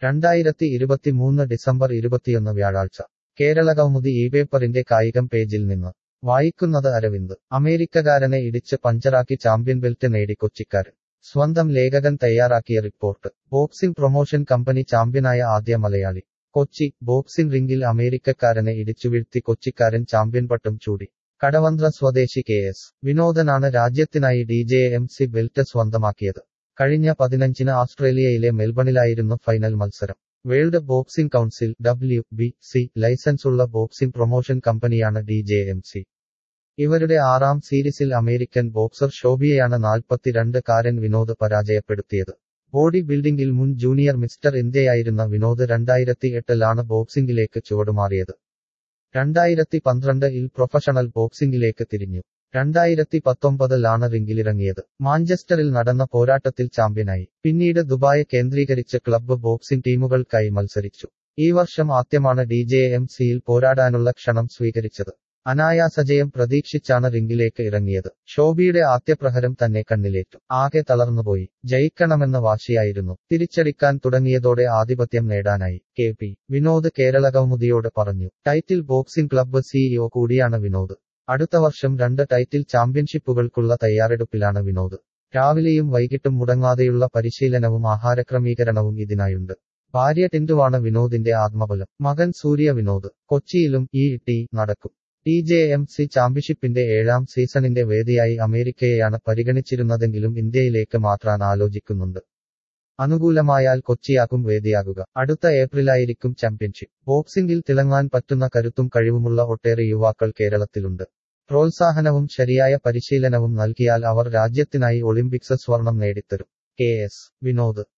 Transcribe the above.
രണ്ടായിരത്തി ഇരുപത്തിമൂന്ന് ഡിസംബർ ഇരുപത്തിയൊന്ന് വ്യാഴാഴ്ച കേരള കൗമുദി ഈ പേപ്പറിന്റെ കായികം പേജിൽ നിന്ന് വായിക്കുന്നത് അരവിന്ദ് അമേരിക്കക്കാരനെ ഇടിച്ച് പഞ്ചറാക്കി ചാമ്പ്യൻ ബെൽറ്റ് നേടി കൊച്ചിക്കാരൻ സ്വന്തം ലേഖകൻ തയ്യാറാക്കിയ റിപ്പോർട്ട് ബോക്സിംഗ് പ്രൊമോഷൻ കമ്പനി ചാമ്പ്യനായ ആദ്യ മലയാളി കൊച്ചി ബോക്സിംഗ് റിംഗിൽ അമേരിക്കക്കാരനെ ഇടിച്ചുവീഴ്ത്തി കൊച്ചിക്കാരൻ ചാമ്പ്യൻ പട്ടം ചൂടി കടവന്ത്ര സ്വദേശി കെ എസ് വിനോദനാണ് രാജ്യത്തിനായി D J M C belt സ്വന്തമാക്കിയത് കഴിഞ്ഞ പതിനഞ്ചിന് ഓസ്ട്രേലിയയിലെ മെൽബണിലായിരുന്നു ഫൈനൽ മത്സരം world boxing council W B C ലൈസൻസുള്ള ബോക്സിംഗ് പ്രൊമോഷൻ കമ്പനിയാണ് ഡി ജെ എം സി ഇവരുടെ ആറാം സീരീസിൽ അമേരിക്കൻ ബോക്സർ ഷോബിയെയാണ് നാൽപ്പത്തിരണ്ട് കാരൻ വിനോദ് പരാജയപ്പെടുത്തിയത് ബോഡി ബിൽഡിംഗിൽ മുൻ ജൂനിയർ മിസ്റ്റർ ഇന്ത്യയായിരുന്ന വിനോദ് രണ്ടായിരത്തി എട്ടിലാണ് ബോക്സിംഗിലേക്ക് ചുവടുമാറിയത് രണ്ടായിരത്തി പന്ത്രണ്ടിൽ പ്രൊഫഷണൽ ബോക്സിംഗിലേക്ക് തിരിഞ്ഞു രണ്ടായിരത്തി പത്തൊമ്പതിലാണ് റിംഗിലിറങ്ങിയത് മാഞ്ചസ്റ്ററിൽ നടന്ന പോരാട്ടത്തിൽ ചാമ്പ്യനായി പിന്നീട് ദുബായ് കേന്ദ്രീകരിച്ച് ക്ലബ്ബ് ബോക്സിംഗ് ടീമുകൾക്കായി മത്സരിച്ചു ഈ വർഷം ആദ്യമാണ് ഡി ജെ എം സിയിൽ പോരാടാനുള്ള ക്ഷണം സ്വീകരിച്ചത് അനായാസജയം പ്രതീക്ഷിച്ചാണ് റിംഗിലേക്ക് ഇറങ്ങിയത് ശോഭിയുടെ ആദ്യപ്രഹരം തന്നെ കണ്ണിലേറ്റു ആകെ തളർന്നുപോയി ജയിക്കണമെന്ന വാശിയായിരുന്നു തിരിച്ചടിക്കാൻ തുടങ്ങിയതോടെ ആധിപത്യം നേടാനായി കെ പി വിനോദ് കേരള കൗമുദിയോട് പറഞ്ഞു ടൈറ്റിൽ ബോക്സിംഗ് ക്ലബ്ബ് സിഇഒ കൂടിയാണ് വിനോദ് അടുത്ത വർഷം രണ്ട് ടൈറ്റിൽ ചാമ്പ്യൻഷിപ്പുകൾക്കുള്ള തയ്യാറെടുപ്പിലാണ് വിനോദ് രാവിലെയും വൈകിട്ടും മുടങ്ങാതെയുള്ള പരിശീലനവും ആഹാരക്രമീകരണവും ഇതിനായുണ്ട് ഭാര്യ ടിന്റുവാണ് വിനോദിന്റെ ആത്മബലം മകൻ സൂര്യ വിനോദ് കൊച്ചിയിലും ഈ ടി നടക്കും ടി ജെ എം സി ചാമ്പ്യൻഷിപ്പിന്റെ ഏഴാം സീസണിന്റെ വേദിയായി അമേരിക്കയെയാണ് പരിഗണിച്ചിരുന്നതെങ്കിലും ഇന്ത്യയിലേക്ക് മാറ്റാൻ ആലോചിക്കുന്നുണ്ട് അനുകൂലമായാൽ കൊച്ചിയാക്കും വേദിയാകുക അടുത്ത ഏപ്രിലായിരിക്കും ചാമ്പ്യൻഷിപ്പ് ബോക്സിംഗിൽ തിളങ്ങാൻ പറ്റുന്ന കരുത്തും കഴിവുമുള്ള ഒട്ടേറെ യുവാക്കൾ കേരളത്തിലുണ്ട് പ്രോത്സാഹനവും ശരിയായ പരിശീലനവും നൽകിയാൽ അവർ രാജ്യത്തിനായി ഒളിമ്പിക്സ് സ്വർണം നേടിത്തരും കെ എസ് വിനോദ്